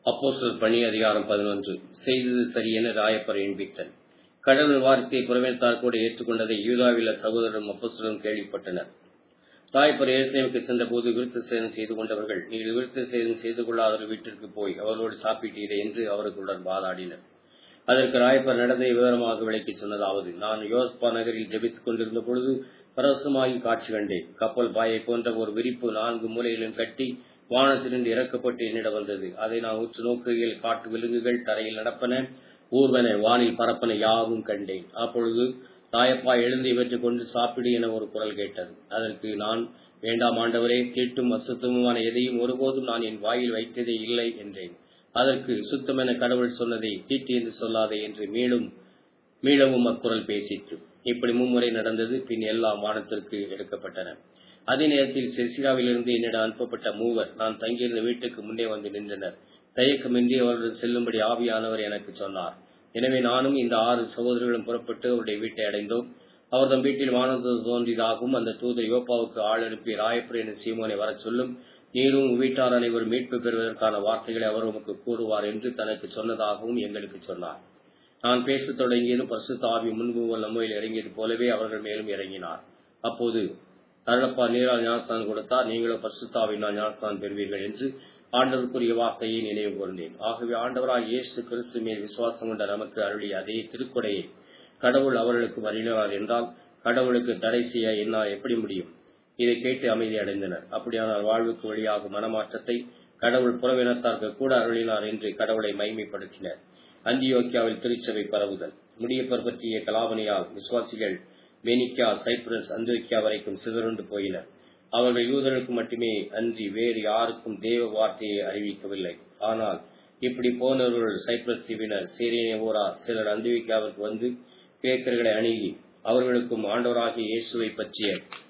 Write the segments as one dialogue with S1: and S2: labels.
S1: அப்போஸ்தலர் பணி அதிகாரம் பதினொன்று செய்தது சரியென ராயப்பர் எண்பித்தன் கடவுள் வார்த்தையை புறவேத்தார் கூட ஏற்றுக்கொண்டதை யூதாவில சகோதரரும் அப்போஸ்தலரும் கேள்விப்பட்டனர் தாய்ப்பர் எருசலேமுக்கு சென்றபோது விருத்த சேதம் செய்து கொண்டவர்கள் நீங்கள் விருத்த சேதம் செய்து கொள்ளாதவர் வீட்டிற்கு போய் அவர்களோடு சாப்பிட்டீரே என்று அவர்களுடன் வாதாடினர் அதற்கு ராயப்பர் நடந்த விவரமாக விளக்கி சொன்னதாவது நான் யோஸ்பா நகரில் ஜெபித்துக் கொண்டிருந்த பொழுது பரவசமாகி காட்சி கண்டேன் கப்பல் பாயை போன்ற ஒரு விரிப்பு நான்கு மூலையிலும் கட்டி வானத்திலிருந்து இறக்கப்பட்டு என்னிடம் வந்தது அதை நான் உற்று நோக்குகையில் காட்டு விலங்குகள் தரையில் நடப்பன ஊர்வன வானில் பரப்பன யாவும் கண்டேன் அப்பொழுது தாயப்பா எழுந்து இவற்றை கொண்டு சாப்பிடு என ஒரு குரல் கேட்டது அதற்கு நான் வேண்டாம் ஆண்டவரே தீட்டும் அசுத்தமுமான எதையும் ஒருபோதும் நான் என் வாயில் வைத்ததே இல்லை என்றேன் அதற்கு சுத்தமென கடவுள் சொன்னதை தீட்டு என்று சொல்லாதே என்று மீண்டும் மீளவும் அக்குரல் பேசிற்று இப்படி மும்முறை நடந்தது பின் எல்லாம் வானத்திற்கு எடுக்கப்பட்டன அதே நேரத்தில் செசிராவிலிருந்து என்னிடம் அனுப்பப்பட்ட மூவர் நான் தங்கியிருந்த வீட்டுக்கு முன்னே வந்து நின்றனர் தயக்கமின்றி அவர்கள் செல்லும்படி ஆவியானவர் எனக்கு சொன்னார் எனவே நானும் இந்த ஆறு சகோதரர்களும் புறப்பட்டு அவருடைய வீட்டை அடைந்தோம் அவர் தம் வீட்டில் வானதூதர் தோன்றியதாகவும் அந்த தூதர் யோப்பாவுக்கு ஆள் அனுப்பி ராயப்பர் என்ற சீமோனை வரச் சொல்லும் நீரும் வீட்டார் அனைவரும் மீட்பு பெறுவதற்கான வார்த்தைகளை அவர் உமக்கு கூறுவார் என்று தனக்கு சொன்னதாகவும் எங்களுக்கு சொன்னார் நான் பேசத் தொடங்கியதும் பசுத்த ஆவி முன்பு நம்மையில் இறங்கியது போலவே அவர்கள் மேலும் இறங்கினார் அப்போது தரப்பா நீரால் ஞானஸ்தானம் கொடுத்தார் நீங்களும் பசுத்தாவினால் ஞானஸ்தானம் பெறுவீர்கள் என்று ஆண்டவருக்குரிய வார்த்தையை நினைவு கூர்ந்தேன் ஆகவே ஆண்டவரால் இயேசு கிறிஸ்து மேல் விசுவாசம் கொண்ட நமக்கு அருளிய அதே திருக்கொடையை கடவுள் அவர்களுக்கு வருகிறார் என்றால் கடவுளுக்கு தடை செய்ய என்னால் எப்படி முடியும் இதை கேட்டு அமைதி அடைந்தனர் அப்படியானால் வாழ்வுக்கு வழியாகும் மனமாற்றத்தை கடவுள் புறவினத்தார்க்கு கூட அருளினார் என்று கடவுளை மைமைப்படுத்தினர் அந்தியோக்கியாவில் திருச்சபை பரவுதல் முடியப்பர் பற்றிய கலாவணியால் விசுவாசிகள் மெனிக்கா சைப்ரஸ் அந்தியோக்கியா வரைக்கும் சிதறுண்டு போயினர் அவர்கள் யூதர்களுக்கு மட்டுமே அன்றி வேறு யாருக்கும் தேவ வார்த்தையை அறிவிக்கவில்லை ஆனால் இப்படி போனவர்கள் சைப்ரஸ் தீவினர் சேரியனோரா சிலர் அந்தியோக்கியாவிற்கு வந்து கிரேக்கர்களை அணுகி அவர்களுக்கும் ஆண்டவராகிய இயேசுவை பற்றிய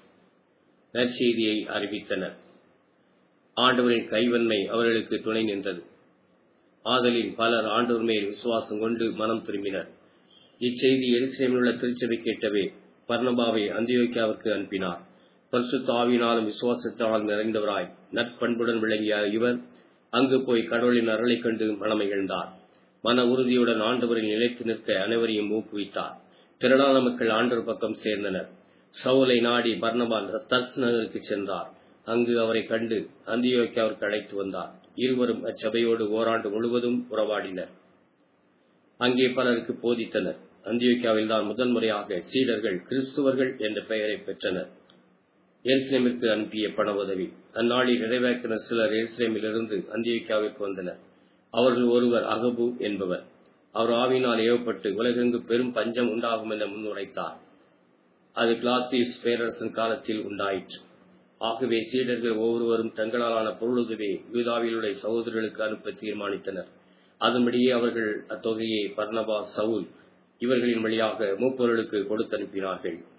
S1: நற்செய்தியை அறிவித்தனர் ஆண்டவரின் கைவன்மை அவர்களுக்கு துணை நின்றது ஆதலில் பலர் ஆண்டவர் மேல் விசுவாசம் கொண்டு மனம் திரும்பினர் இச்செய்தி எருசலேமில் உள்ள திருச்சபை கேட்டவே பர்ணபாவை அந்தியோக்கியாவிற்கு அனுப்பினார் பரிசுத்த ஆவினாலும் விசுவாசத்தால் நிறைந்தவராய் நற்பண்புடன் விளங்கிய இவர் அங்கு போய் கடவுளின் அருளை கண்டு மனமகிழ்ந்தார் மன உறுதியுடன் ஆண்டவரில் நிலைத்து நிற்க அனைவரையும் ஊக்குவித்தார் திரளான மக்கள் ஆண்டவர் பக்கம் சேர்ந்தனர் சவுலை நாடி பர்ணபால் தர்ஸ் நகருக்கு சென்றார் அங்கு அவரை கண்டு அந்தியோக்கியாவிற்கு அழைத்து வந்தார் இருவரும் அச்சபையோடு ஓராண்டு முழுவதும் உறவாடினர் அங்கே பலருக்கு போதித்தனர் அந்தியோக்கியாவில் தான் முதல் முறையாக சீடர்கள் கிறிஸ்துவர்கள் என்ற பெயரை பெற்றனர் எருசலேமிற்கு அனுப்பிய பண உதவி அந்நாளில் நிறைவேற்றின சிலர் எருசலேமிலிருந்து அந்தியோக்கியாவிற்கு வந்தனர் அவர்கள் ஒருவர் அகபு என்பவர் அவர் ஆவினால் ஏவப்பட்டு உலகெங்கு பெரும் பஞ்சம் உண்டாகும் என முன்னுரைத்தார் அது கிளாசிஸ் பேரரசன் காலத்தில் உண்டாயிற்று ஆகவே சீடர்கள் ஒவ்வொருவரும் தங்களாலான பொருளுதவி யூதாவிலுடைய சகோதரர்களுக்கு அனுப்ப தீர்மானித்தனர் அதன்படியே அவர்கள் அத்தொகையை பர்ணபா சவுல் இவர்களின் வழியாக மூப்பொருளுக்கு கொடுத்தனுப்பினார்கள்